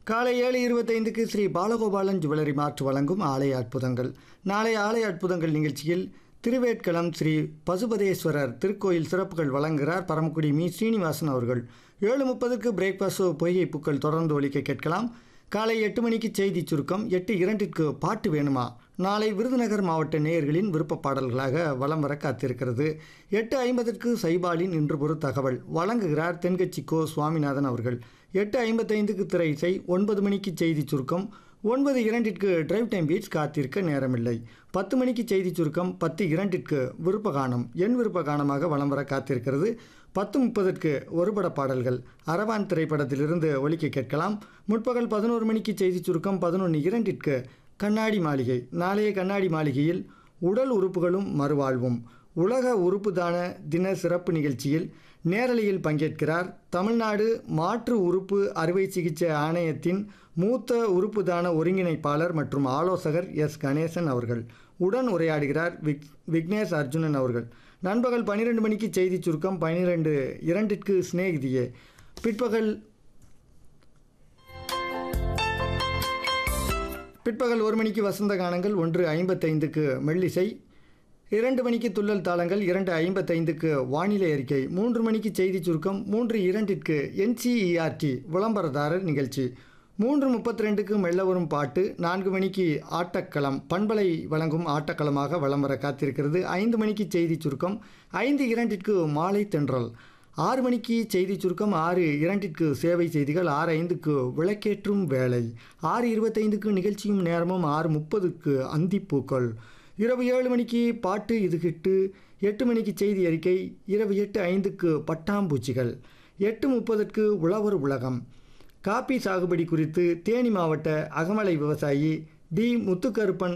காலை ஏழு இருபத்தைந்துக்கு ஸ்ரீ பாலகோபாலன் ஜுவல்லரி மார்ட் வழங்கும் ஆலய அற்புதங்கள் நாளை ஆலய அற்புதங்கள் நிகழ்ச்சியில் திருவேட்களம் ஸ்ரீ பசுபதேஸ்வரர் திருக்கோயில் சிறப்புகள் வழங்குகிறார் பரமக்குடி மீ ஸ்ரீனிவாசன் அவர்கள் ஏழு முப்பதுக்கு பிரேக்ஃபாஸ்ட் பொய்கை பூக்கள் தொடர்ந்து ஒலிக்க கேட்கலாம் காலை எட்டு மணிக்கு செய்தி சுருக்கம் எட்டு இரண்டிற்கு பாட்டு வேணுமா நாளை விருதுநகர் மாவட்ட நேயர்களின் விருப்ப பாடல்களாக வலம் வர காத்திருக்கிறது எட்டு ஐம்பதற்கு சைபாலின் இன்று ஒரு தகவல் வழங்குகிறார் தென்கட்சி கோ சுவாமிநாதன் அவர்கள் எட்டு ஐம்பத்தைந்துக்கு திரை இசை ஒன்பது மணிக்கு செய்தி சுருக்கம் ஒன்பது இரண்டிற்கு டிரைவ் டைம் பீட்ஸ் காத்திருக்க நேரமில்லை பத்து மணிக்கு செய்தி சுருக்கம் பத்து இரண்டிற்கு விருப்ப கானம் என் விருப்ப கானமாக வலம் வர காத்திருக்கிறது பத்து முப்பதற்கு ஒருபட பாடல்கள் அரவான் திரைப்படத்திலிருந்து ஒலிக்க கேட்கலாம் முற்பகல் பதினோரு மணிக்கு செய்தி சுருக்கம் பதினொன்று இரண்டிற்கு கண்ணாடி மாளிகை நாளைய கண்ணாடி மாளிகையில் உடல் உறுப்புகளும் மறுவாழ்வும் உலக உறுப்பு தான தின சிறப்பு நிகழ்ச்சியில் நேரலையில் பங்கேற்கிறார் தமிழ்நாடு மாற்று உறுப்பு அறுவை சிகிச்சை ஆணையத்தின் மூத்த உறுப்பு தான ஒருங்கிணைப்பாளர் மற்றும் ஆலோசகர் எஸ் கணேசன் அவர்கள் உடன் உரையாடுகிறார் விக் விக்னேஷ் அர்ஜுனன் அவர்கள் நண்பகல் பன்னிரெண்டு மணிக்கு செய்தி சுருக்கம் பன்னிரெண்டு இரண்டிற்கு சிநேகிதியே பிற்பகல் பிற்பகல் ஒரு மணிக்கு வசந்த கானங்கள் ஒன்று ஐம்பத்தைந்துக்கு மெல்லிசை இரண்டு மணிக்கு துள்ளல் தாளங்கள் இரண்டு ஐம்பத்தைந்துக்கு வானிலை அறிக்கை மூன்று மணிக்கு செய்தி சுருக்கம் மூன்று இரண்டிற்கு என்சிஇஆர்டி விளம்பரதாரர் நிகழ்ச்சி மூன்று முப்பத்தி ரெண்டுக்கு மெல்ல வரும் பாட்டு நான்கு மணிக்கு ஆட்டக்களம் பண்பலை வழங்கும் ஆட்டக்களமாக விளம்பர காத்திருக்கிறது ஐந்து மணிக்கு செய்தி சுருக்கம் ஐந்து இரண்டிற்கு மாலை தென்றல் ஆறு மணிக்கு செய்தி சுருக்கம் ஆறு இரண்டிற்கு சேவை செய்திகள் ஆறு ஐந்துக்கு விளக்கேற்றும் வேலை ஆறு இருபத்தைந்துக்கு நிகழ்ச்சியும் நேரமும் ஆறு முப்பதுக்கு அந்திப்பூக்கள் இரவு ஏழு மணிக்கு பாட்டு இது ஹிட்டு எட்டு மணிக்கு செய்தி அறிக்கை இரவு எட்டு ஐந்துக்கு பட்டாம்பூச்சிகள் எட்டு முப்பதுக்கு உழவர் உலகம் காப்பி சாகுபடி குறித்து தேனி மாவட்ட அகமலை விவசாயி டி முத்துக்கருப்பன்